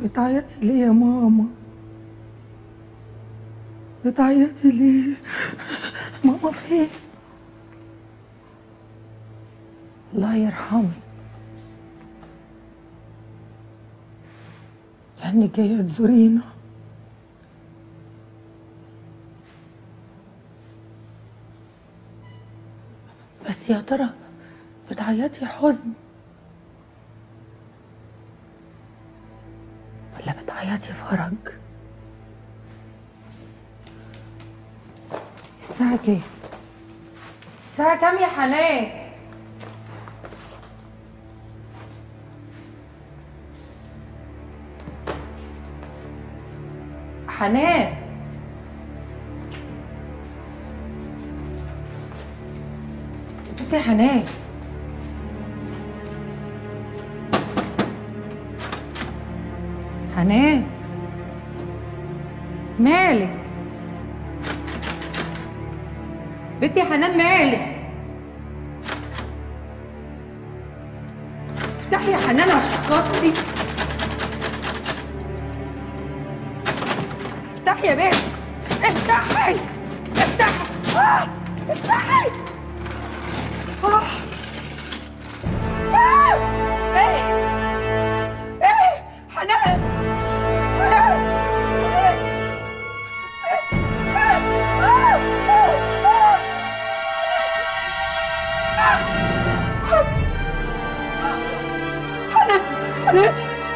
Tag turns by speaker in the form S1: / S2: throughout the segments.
S1: بتعيطي ليه يا ماما بتعيطي ليه ماما فين الله يرحمك لانك جايه تزورينا بس يا ترى بتعيطي حزن ولا بتعيطي فرج الساعة كام؟ الساعة كام يا حنان؟ حنان انت يا حنان حنان مالك بنتي حنان مالك افتحي يا حنان عشان خاطري افتحي يا بنت افتحي افتحي آه! افتحي آه! آه! ايه ايه حنان حنان حنان حنان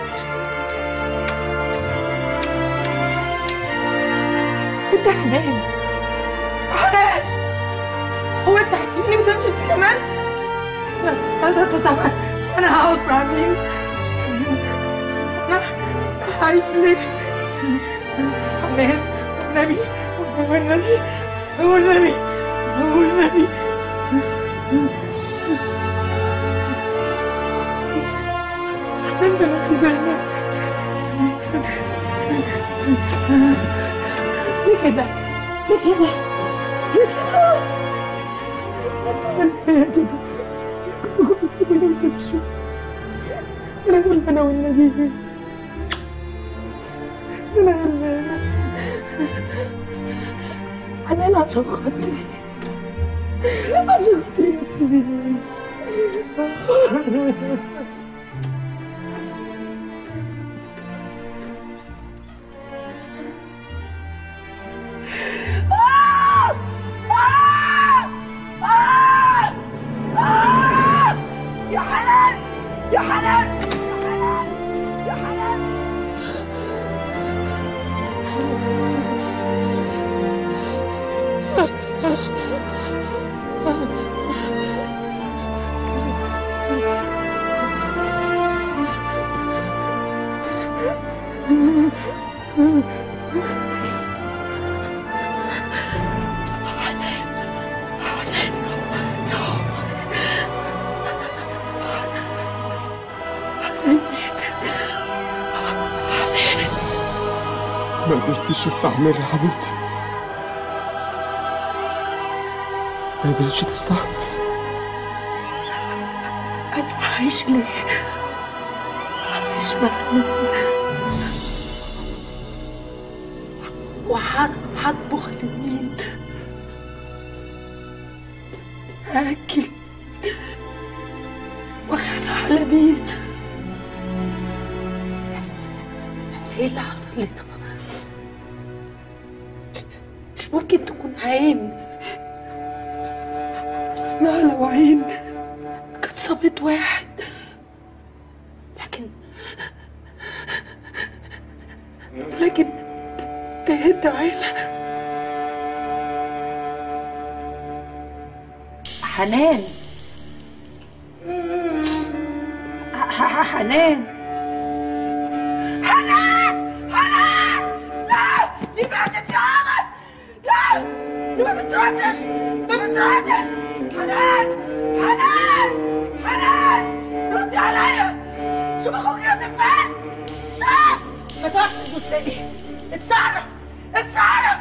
S1: انت حنان حنان هو انت هتسيبيني وتمشي انت كمان؟ لا لا لا طبعا انا هقعد مع مين؟ انا عايش ليه؟ حنان والنبي والنبي والنبي والنبي حنان ده انا غلبانه ليه كده؟ ليه كده؟ ليه كده؟ ليه بتعمل فيا كده؟ ليه كلكم بتسيبوني وتمشوا؟ انا غلبانه والنبي انا غلبانه حنان عشان خاطري عشان خاطري ما تسيبينيش يا حنان يا حنان يا حنان
S2: ما قدرتش استحمل يا حبيبتي ما قدرتش تستحمل
S1: انا عايش ليه عايش مع مين وهطبخ لمين هاكل مين واخاف على مين ايه اللي حصل لنا مش ممكن تكون عين اصلها لو عين كانت صابت واحد لكن لكن تهد عيلة حنان ح- ح- حنان حنان حنان لا دي ماتت يا عمر لا دي ما بتردش ما بتردش حنان حنان حنان ردي عليا شوف اخوك يوسف فين شوف ما تقعدش تبصلي اتصرف اتصرف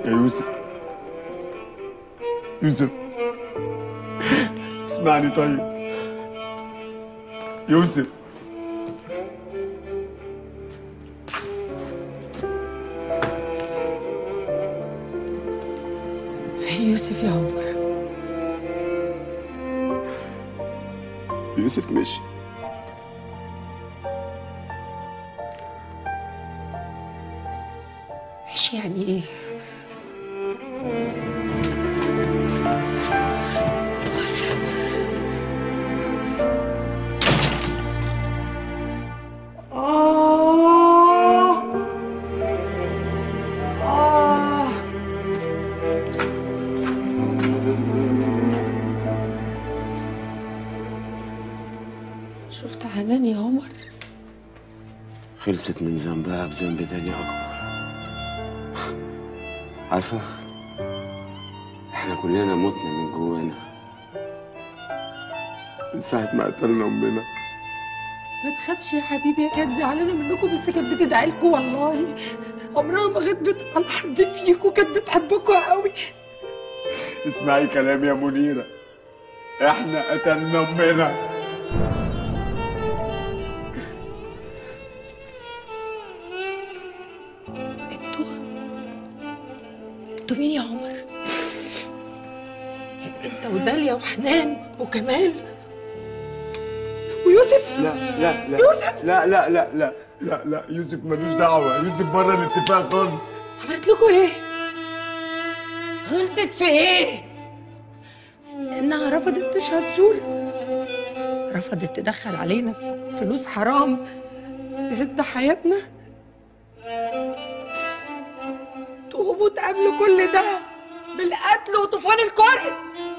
S2: يا يوسف يوسف اسمعني طيب يوسف
S1: فين يوسف يا عمر
S2: يوسف مشي
S1: مش يعني ايه يوسف آه آه شفت حنان يا عمر
S3: خلصت من ذنبها بذنب تاني أكبر عارفة احنا كلنا متنا من جوانا
S2: من ساعة ما قتلنا أمنا
S1: ما تخافش يا حبيبي هي كانت زعلانه منكم بس كانت بتدعي لكم والله عمرها ما غضبت على حد فيكم كانت بتحبكم قوي
S2: اسمعي كلامي يا منيرة احنا قتلنا أمنا
S1: انتوا انتوا مين يا عمر انت وداليا وحنان وكمال ويوسف
S2: لا لا لا
S1: يوسف!
S2: لا لا لا لا لا لا يوسف ملوش دعوة يوسف بره الاتفاق خالص
S1: عملت لكم ايه غلطت في ايه انها رفضت تشهد زور رفضت تدخل علينا ف- فلوس حرام تهد حياتنا تقوموا تقابلوا كل ده بالقتل وطوفان الكره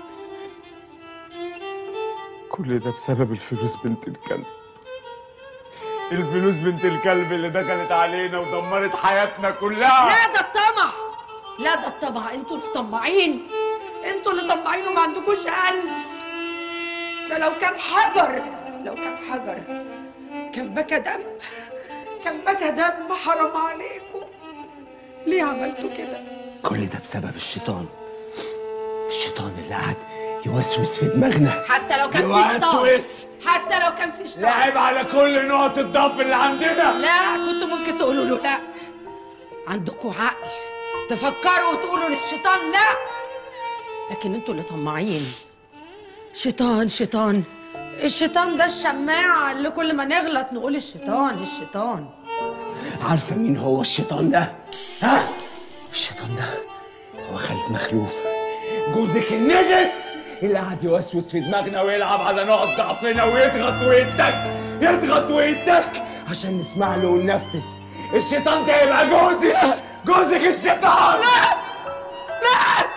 S2: كل ده بسبب الفلوس بنت الكلب الفلوس بنت الكلب اللي دخلت علينا ودمرت حياتنا كلها
S1: لا ده الطمع لا ده الطمع انتوا اللي طماعين انتوا اللي طماعين وما عندكوش قلب ده لو كان حجر لو كان حجر كان بكى دم كان بكى دم حرام عليكم ليه عملتوا كده
S3: كل ده بسبب الشيطان الشيطان اللي قعد يوسوس في دماغنا
S1: حتى لو كان في شيطان
S2: يوسوس.
S1: حتى لو كان في شيطان
S2: لعب على كل نقط الضعف اللي عندنا
S1: لا كنت ممكن تقولوا له لا عندكم عقل تفكروا وتقولوا للشيطان لا لكن انتوا اللي طماعين شيطان شيطان الشيطان ده الشماعة اللي كل ما نغلط نقول الشيطان الشيطان
S3: عارفة مين هو الشيطان ده؟ ها؟ الشيطان ده هو خالد مخلوف جوزك النجس اللي قاعد يوسوس في دماغنا ويلعب على نقط ضعفنا ويضغط ويتك يضغط ويتك عشان نسمع له وننفذ الشيطان ده يبقى جوزي جوزك الشيطان لا لا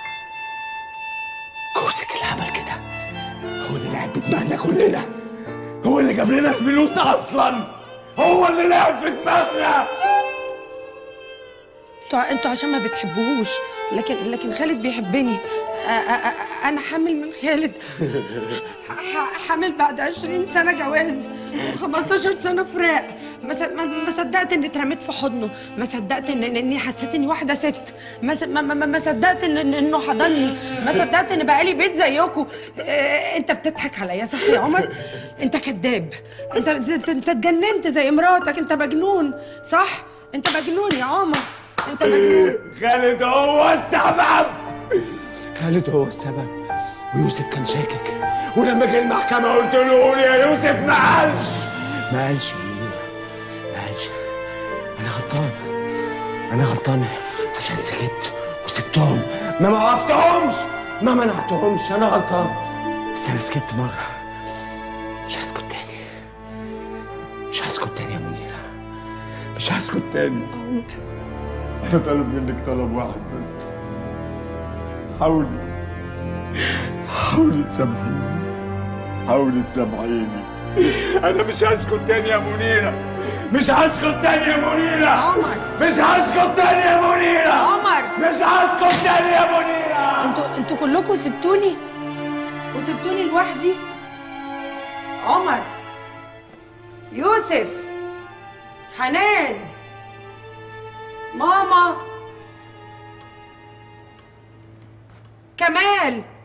S3: جوزك اللي عمل كده هو اللي لعب بدماغنا كلنا هو اللي جاب لنا الفلوس اصلا هو اللي لعب في دماغنا
S1: انتوا انتوا عشان ما بتحبوهوش لكن لكن خالد بيحبني أ- أ- أ- انا حامل من خالد ح- حامل بعد 20 سنه جواز و15 سنه فراق ما س- ما- ما صدقت اني اترميت في حضنه ما صدقت ان إن- اني حسيت اني واحده ست ما س- ما, ما, ما صدقت إن إن- انه حضني ما صدقت ان بقالي بيت زيكم اه انت بتضحك عليا صح يا عمر انت كذاب انت انت انت اتجننت زي مراتك انت مجنون صح انت مجنون يا عمر انت مجنون
S2: خالد هو السبب
S3: خالد هو السبب ويوسف كان شاكك ولما جه المحكمة قلت له قول يا يوسف ما قالش ما قالش يا منيرة ما قالش أنا غلطان أنا غلطان عشان سكت وسبتهم ما موقفتهمش ما منعتهمش أنا غلطان بس أنا سكت مرة مش هسكت تاني مش هسكت تاني يا منيرة مش هسكت تاني
S2: انا طالب منك طلب واحد بس حاولي حاولي تسامحيني حاولي تسامحيني انا مش هسكت تاني يا منيرة مش هسكت تاني يا منيرة
S1: عمر
S2: مش هسكت تاني يا منيرة
S1: عمر
S2: مش هسكت تاني يا منيرة
S1: انتوا انتوا كلكم سبتوني وسبتوني لوحدي عمر يوسف حنان ماما كمال